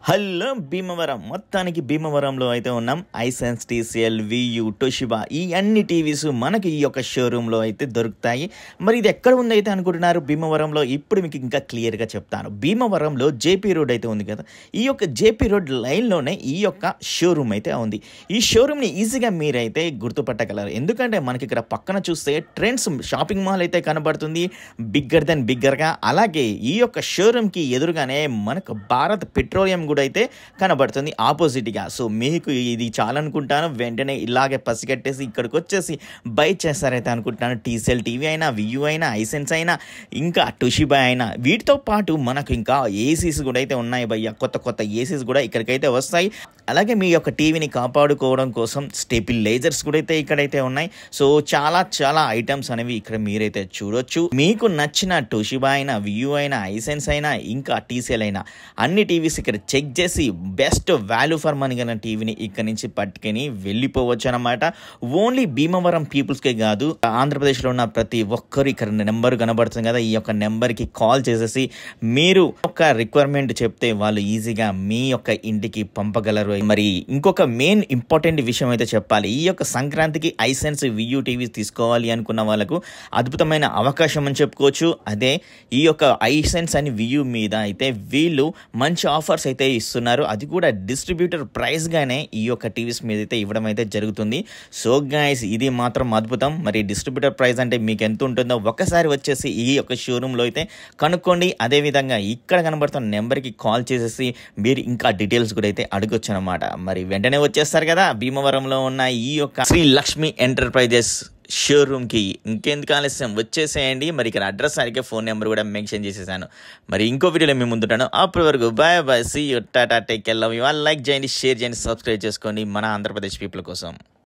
hello Bhimavaram మొత్తానికి భీమవరంలో అయితే ఉన్నాం ఐసెన్స్ టీసీఎల్ వియు టొషిబా ఈ అన్ని టీవీస్ మనకి ఈ యొక్క షోరూంలో అయితే దొరుకుతాయి మరి ఇది ఎక్కడ ఉంది అయితే అనుకుంటున్నారు భీమవరంలో ఇప్పుడు మీకు ఇంకా క్లియర్గా చెప్తాను భీమవరంలో జేపీ రోడ్ అయితే ఉంది కదా ఈ యొక్క జేపీ రోడ్ లైన్లోనే ఈ యొక్క షోరూమ్ అయితే ఉంది ఈ షోరూమ్ని ఈజీగా మీరైతే గుర్తుపట్టగలరు ఎందుకంటే మనకి ఇక్కడ పక్కన చూస్తే ట్రెండ్స్ షాపింగ్ మాల్ అయితే కనబడుతుంది బిగ్గర్ దెన్ బిగ్గర్గా అలాగే ఈ యొక్క షోరూమ్కి ఎదురుగానే మనకు భారత్ పెట్రోలియం కూడా అయితే కనబడుతుంది ఆపోజిట్గా సో మీకు ఇది చాలనుకుంటాను వెంటనే ఇలాగే పసిగట్టేసి ఇక్కడికి వచ్చేసి బై చేస్తారైతే అనుకుంటున్నాను టీసీఎల్ టీవీ అయినా వియూ అయినా ఐసెన్స్ అయినా ఇంకా టుషిబా అయినా వీటితో పాటు మనకు ఇంకా ఏసీస్ కూడా అయితే ఉన్నాయి భయ్య కొత్త కొత్త ఏసీస్ కూడా ఇక్కడికైతే వస్తాయి అలాగే మీ యొక్క టీవీని కాపాడుకోవడం కోసం స్టేపిల్ లేజర్స్ కూడా అయితే ఇక్కడైతే ఉన్నాయి సో చాలా చాలా ఐటమ్స్ అనేవి ఇక్కడ మీరైతే చూడొచ్చు మీకు నచ్చిన టోషిబా అయినా వ్యూ అయినా ఐసెన్స్ అయినా ఇంకా టీసీఎల్ అయినా అన్ని టీవీస్ ఇక్కడ చెక్ చేసి బెస్ట్ వాల్యూ ఫర్ మనీ గల టీవీని ఇక్కడ నుంచి పట్టుకొని వెళ్ళిపోవచ్చు అనమాట ఓన్లీ భీమవరం పీపుల్స్కే కాదు ఆంధ్రప్రదేశ్లో ఉన్న ప్రతి ఒక్కరు ఇక్కడ నెంబర్ కనబడుతుంది కదా ఈ యొక్క నెంబర్కి కాల్ చేసేసి మీరు ఒక రిక్వైర్మెంట్ చెప్తే వాళ్ళు ఈజీగా మీ యొక్క ఇంటికి పంపగలరు మరి ఇంకొక మెయిన్ ఇంపార్టెంట్ విషయం అయితే చెప్పాలి ఈ యొక్క సంక్రాంతికి ఐసెన్స్ వియూ టీవీ తీసుకోవాలి అనుకున్న వాళ్ళకు అద్భుతమైన అవకాశం అని చెప్పుకోవచ్చు అదే ఈ యొక్క ఐసెన్స్ అని వియూ మీద అయితే వీళ్ళు మంచి ఆఫర్స్ అయితే ఇస్తున్నారు అది కూడా డిస్ట్రిబ్యూటర్ ప్రైస్గానే ఈ యొక్క టీవీస్ మీద అయితే ఇవ్వడం అయితే జరుగుతుంది సో గాయస్ ఇది మాత్రం అద్భుతం మరి డిస్ట్రిబ్యూటర్ ప్రైస్ అంటే మీకు ఎంత ఉంటుందో ఒకసారి వచ్చేసి ఈ యొక్క షోరూంలో అయితే కనుక్కోండి అదేవిధంగా ఇక్కడ కనబడుతున్న నెంబర్కి కాల్ చేసేసి మీరు ఇంకా డీటెయిల్స్ కూడా అయితే అడగొచ్చు అనమాట మరి వెంటనే వచ్చేస్తారు కదా భీమవరంలో ఉన్న ఈ యొక్క శ్రీ లక్ష్మి ఎంటర్ప్రైజెస్ షోరూమ్కి ఇంకెందుకు ఆలస్యం వచ్చేసేయండి మరి ఇక్కడ అడ్రస్ సరిగ్గా ఫోన్ నెంబర్ కూడా మెన్షన్ చేసేసాను మరి ఇంకో వీడియోలో మేము ముందుంటాను అప్పటి వరకు బాయ్ బాయ్ సీ టాటా టేక్ లవ్ యూ లైక్ చేయండి షేర్ చేయండి సబ్స్క్రైబ్ చేసుకోండి మన ఆంధ్రప్రదేశ్ పీపుల్ కోసం